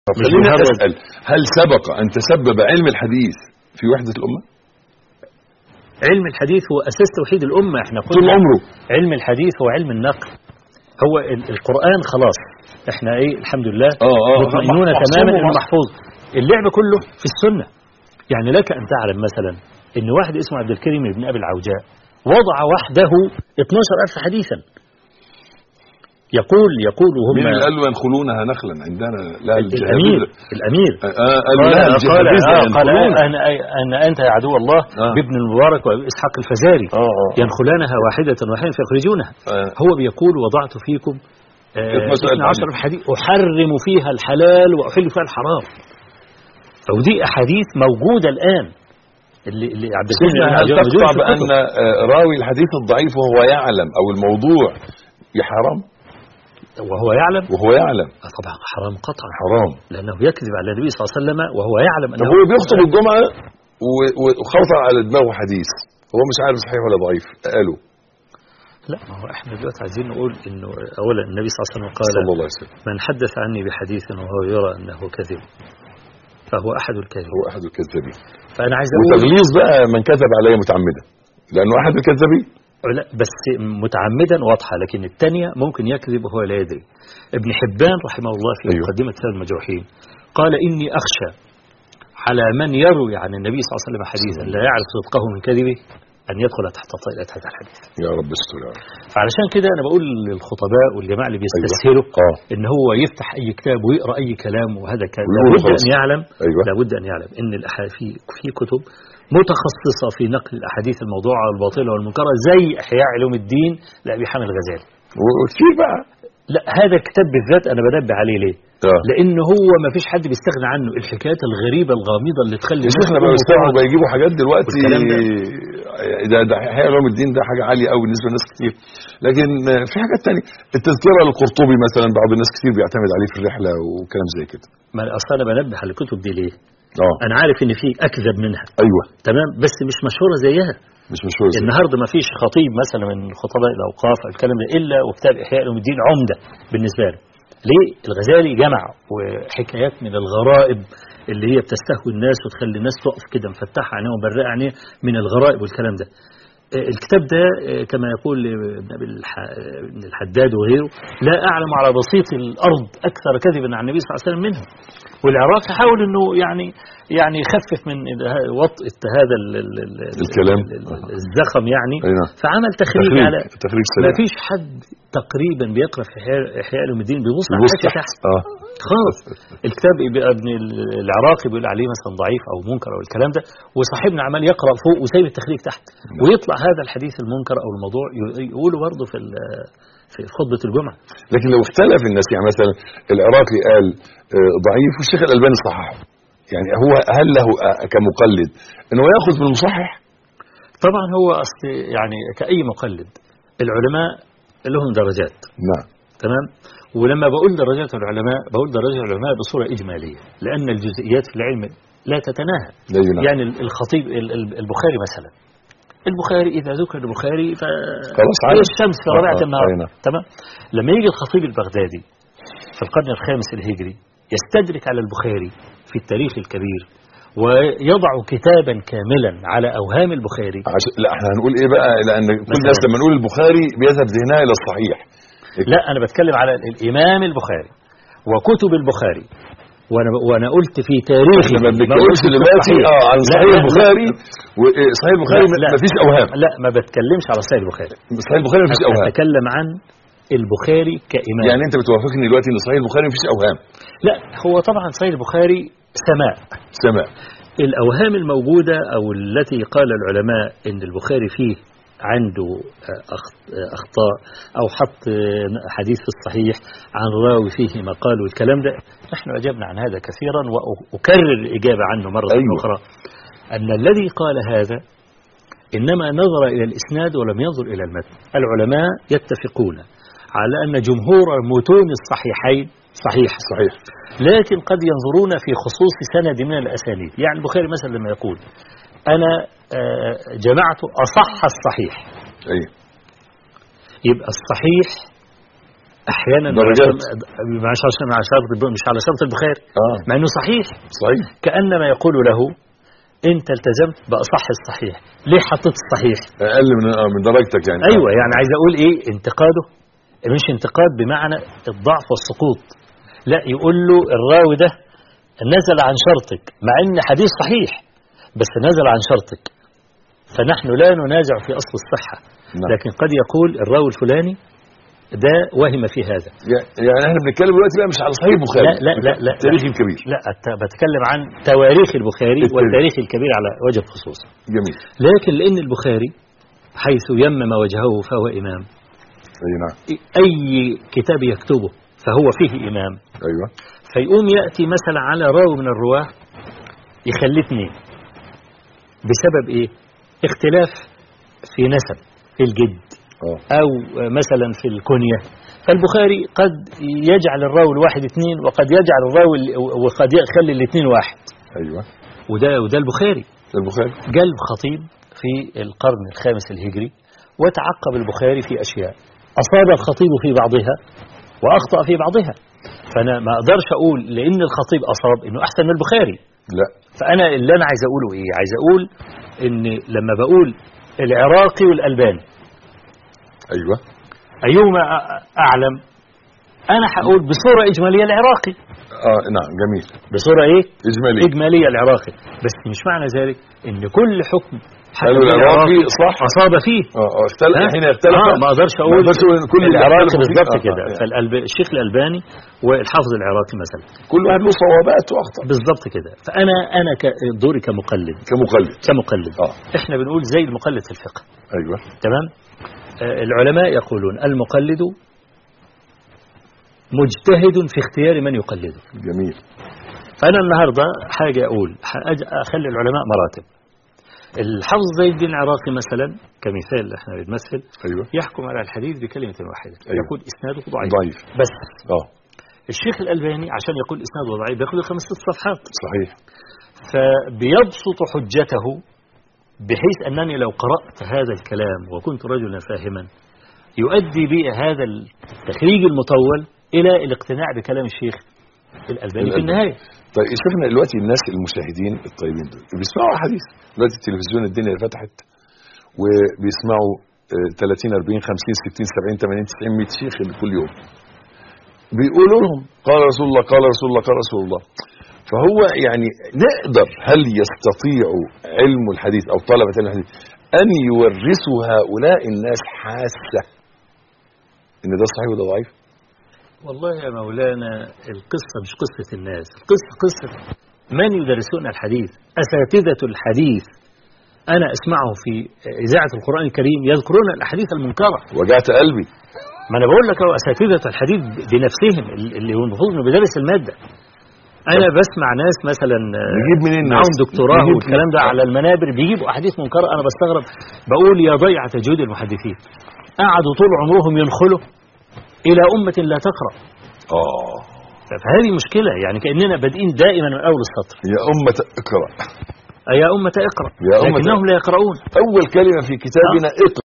طب مش خلينا بيهرج. اسال هل سبق ان تسبب علم الحديث في وحده الامه علم الحديث هو اساس توحيد الامه احنا طول قلنا عمره علم الحديث هو علم النقل هو ال- القران خلاص احنا ايه الحمد لله اه اه مطمئنون محفوظ تماما انه ومحفوظ. محفوظ اللعب كله في السنه يعني لك ان تعلم مثلا ان واحد اسمه عبد الكريم بن ابي العوجاء وضع وحده 12000 حديثا يقول يقول وهم مين اللي قال له ينخلونها نخلا عندنا لا الامير الامير آه قالوا قال لا قال, الجهابذة آه قال ينخلونها. أنا, أنا أنت يا عدو الله آه. بابن المبارك وإسحاق الفزاري اه اه ينخلانها واحدة واحدة فيخرجونها آه. هو بيقول وضعت فيكم آه 12 12 حديث أحرم فيها الحلال وأحل فيها الحرام ودي أحاديث موجودة الآن اللي, اللي عبد الكريم سيدنا بن هل عبد العزيز تقطع في بأن الكتب. آه، راوي الحديث الضعيف وهو يعلم أو الموضوع يحرم وهو يعلم وهو يعلم آه طبعا حرام قطعا حرام لأنه يكذب على النبي صلى الله عليه وسلم وهو يعلم طب أنه هو بيخطب الجمعة و- و- وخطر على دماغه حديث هو مش عارف صحيح ولا ضعيف قالوا لا ما هو احنا دلوقتي عايزين نقول انه اولا النبي صلى الله عليه وسلم قال صلى الله عليه وسلم من حدث عني بحديث وهو يرى انه كذب فهو احد الكاذبين هو أحد الكذابين فانا عايز اقول وتغليظ بقى من كذب علي متعمدا لأنه أحد الكذابين لا بس متعمدا واضحه لكن الثانيه ممكن يكذب وهو لا يدري ابن حبان رحمه الله في أيوه. مقدمه سير المجروحين قال اني اخشى على من يروي عن النبي صلى الله عليه وسلم حديثا لا يعرف صدقه من كذبه ان يدخل تحت طائله هذا الحديث يا رب استر يا رب فعلشان كده انا بقول للخطباء والجماعه اللي بيستسهلوا اه ان هو يفتح اي كتاب ويقرا اي كلام وهذا كان ويقول لابد خلاص. ان يعلم أيوه لابد ان يعلم ان الأح- في في كتب متخصصه في نقل الاحاديث الموضوعه والباطله والمنكره زي احياء علوم الدين لابي حامد الغزالي وكتير بقى لا هذا الكتاب بالذات انا بنبه عليه ليه اه لان هو ما فيش حد بيستغنى عنه الحكايات الغريبه الغامضه اللي تخلي يا الناس شيخنا تقوم بقى بيستوعبوا وتقعد. بيجيبوا حاجات دلوقتي والكلام ده. ده ده حقيقة علوم الدين ده حاجه عاليه قوي بالنسبه لناس كتير لكن آه، في حاجات تانية التذكره للقرطبي مثلا بعض الناس كتير بيعتمد عليه في الرحله وكلام زي كده ما اصل انا بنبه على الكتب دي ليه اه انا عارف ان في اكذب منها ايوه تمام بس مش مشهوره زيها مش مشهور زي النهارده ما فيش خطيب مثلا من خطباء الاوقاف او الكلام ده الا وكتاب احياء علوم الدين عمده بالنسبه له. ليه؟ الغزالي جمع وحكايات من الغرائب اللي هي بتستهوي الناس وتخلي الناس تقف كده مفتحه عينيها ومبرقه عينيها من الغرائب والكلام ده. آه، الكتاب ده آه، كما يقول ابن أبي الح- ابن الحداد وغيره لا اعلم على بسيط الارض اكثر كذبا عن النبي صلى الله عليه وسلم منه. والعراق حاول انه يعني يعني يخفف من وطئه هذا ال- ال- ال- الكلام. ال- ال- الزخم يعني اي نعم فعمل تخريج, تخريج على تخريج ما سريع فيش حد تقريبا بيقرا في إحياء- احياء علوم الدين بيبص على بص حاجه تحت تحت اه خالص الكتاب يبقى ابن العراقي بيقول عليه مثلا ضعيف او منكر او الكلام ده وصاحبنا عمال يقرا فوق وسايب التخريج تحت ويطلع هذا الحديث المنكر او الموضوع ي- يقوله برضه في ال- في خطبه الجمعه لكن لو اختلف الناس يعني مثلا العراقي قال آه، ضعيف والشيخ الالباني صححه يعني هو هل له آه، كمقلد انه ياخذ بالمصحح طبعا هو اصل يعني كاي مقلد العلماء لهم درجات نعم تمام ولما بقول درجات العلماء بقول درجات العلماء بصوره اجماليه لان الجزئيات في العلم لا تتناهى لا ينام يعني الخطيب ال- ال- البخاري مثلا البخاري اذا ذكر البخاري ف خلاص هي عارف. الشمس في آه، ربيعه آه، النهار أي نعم. تمام لما يجي الخطيب البغدادي في القرن الخامس الهجري يستدرك على البخاري في التاريخ الكبير ويضع كتابا كاملا على اوهام البخاري عش... لا احنا هنقول ايه بقى لان كل الناس لما نقول البخاري بيذهب ذهنها الى الصحيح لا انا بتكلم على الامام البخاري وكتب البخاري وانا وانا قلت في تاريخ احنا ما بنتكلمش دلوقتي اه عن صحيح البخاري وصحيح البخاري لا، لا. ما فيش اوهام لا ما بتكلمش على صحيح البخاري صحيح البخاري ما فيش اوهام اتكلم عن البخاري كامام يعني انت بتوافقني دلوقتي ان صحيح البخاري ما فيش اوهام لا هو طبعا صحيح البخاري سماع سماء الأوهام الموجودة أو التي قال العلماء إن البخاري فيه عنده أخ- أخطاء أو حط حديث في الصحيح عن راوي فيه مقال والكلام ده نحن أجبنا عن هذا كثيرا وأكرر الإجابة عنه مرة أيوة. أخرى أن الذي قال هذا إنما نظر إلى الإسناد ولم ينظر إلى المتن العلماء يتفقون على أن جمهور متون الصحيحين صحيح صحيح لكن قد ينظرون في خصوص سند من الأسانيد يعني البخاري مثلا لما يقول أنا آه، جمعت أصح الصحيح ايوه يبقى الصحيح احيانا درجات. مش عشان على شرط مش على شرط البخاري اه مع انه صحيح صحيح كانما يقول له انت التزمت باصح الصحيح ليه حطيت الصحيح اقل من آه من درجتك يعني ايوه يعني عايز اقول ايه انتقاده مش انتقاد بمعنى الضعف والسقوط لا يقول له الراوي ده نزل عن شرطك مع ان حديث صحيح بس نزل عن شرطك فنحن لا ننازع في اصل الصحه نعم. لكن قد يقول الراوي الفلاني ده وهم في هذا يع- يعني احنا بنتكلم دلوقتي بقى مش على صحيح البخاري لا لا لا لا التاريخ الكبير لا أت- بتكلم عن تواريخ البخاري التاريخ. والتاريخ الكبير على وجه الخصوص جميل لكن لان البخاري حيث يمم وجهه فهو امام اي نعم اي كتاب يكتبه فهو فيه امام ايوه فيقوم ياتي مثلا على راوي من الرواه يخليه اثنين بسبب ايه اختلاف في نسب في الجد اه او مثلا في الكنيه فالبخاري قد يجعل الراوي الواحد اثنين وقد يجعل الراوي ال- وقد يخلي الاثنين واحد ايوه وده وده البخاري البخاري جلب خطيب في القرن الخامس الهجري وتعقب البخاري في أشياء أصاب الخطيب في بعضها وأخطأ في بعضها فأنا ما أقدرش أقول لأن الخطيب أصاب إنه أحسن من البخاري لا فأنا اللي أنا عايز أقوله إيه عايز أقول إن لما بقول العراقي والألباني ايوه أيهما أ- أعلم أنا هقول بصورة إجمالية العراقي اه نعم جميل بصورة إيه اجمالي إجمالية العراقي بس مش معنى ذلك إن كل حكم حكم قالوا العراقي صح أصاب فيه اه اه اختلف ها؟ حين اختلف آه ما اقدرش ما اقول اقدرش اقول إن كل اللي العراقي اختلفوا فيه- بالظبط آه، كده آه، يعني فالشيخ الالباني والحافظ العراقي مثلا كل واحد له صوابات واخطاء بالظبط كده فانا انا ك- دوري كمقلد كمقلد كمقلد اه احنا بنقول زي المقلد في الفقه ايوه تمام آه العلماء يقولون المقلد مجتهد في اختيار من يقلده جميل فانا النهارده حاجه اقول حاجة اخلي العلماء مراتب الحافظ زي الدين العراقي مثلا كمثال احنا بنمثل ايوه يحكم على الحديث بكلمه واحده أيوة. يقول اسناده ضعيف ضعيف بس اه الشيخ الألباني عشان يقول إسناده ضعيف بياخد له خمس ست صفحات صحيح فبيبسط حجته بحيث أنني لو قرأت هذا الكلام وكنت رجلا فاهما يؤدي بي هذا التخريج المطول إلى الاقتناع بكلام الشيخ الألباني في الألباني. النهاية طيب شفنا دلوقتي الناس المشاهدين الطيبين دول بيسمعوا حديث دلوقتي التلفزيون الدنيا فتحت وبيسمعوا آه، 30 40 50 60 70 80 90 100 شيخ كل يوم بيقولوا لهم قال رسول الله قال رسول الله قال رسول الله فهو يعني نقدر هل يستطيع علم الحديث او طلبه علم الحديث ان يورثوا هؤلاء الناس حاسه ان ده صحيح وده ضعيف والله يا مولانا القصة مش قصة الناس القصة قصة من يدرسون الحديث أساتذة الحديث أنا أسمعه في إذاعة القرآن الكريم يذكرون الأحاديث المنكرة وجعت قلبي ما انا بقول لك هو اساتذه الحديث بنفسهم اللي هو المفروض انه بيدرس الماده انا بسمع ناس مثلا آه، نجيب منين ناس؟ معاهم دكتوراه نجيب والكلام ده منين؟ على المنابر بيجيبوا احاديث منكره انا بستغرب بقول يا ضيعه جهود المحدثين قعدوا طول عمرهم ينخلوا الى امه لا تقرا اه فهذه مشكله يعني كاننا بادئين دائما من اول السطر يا أمة اقرأ يا امه اقرا يا أمة لكنهم لا يقرؤون أول كلمة في كتابنا اقرأ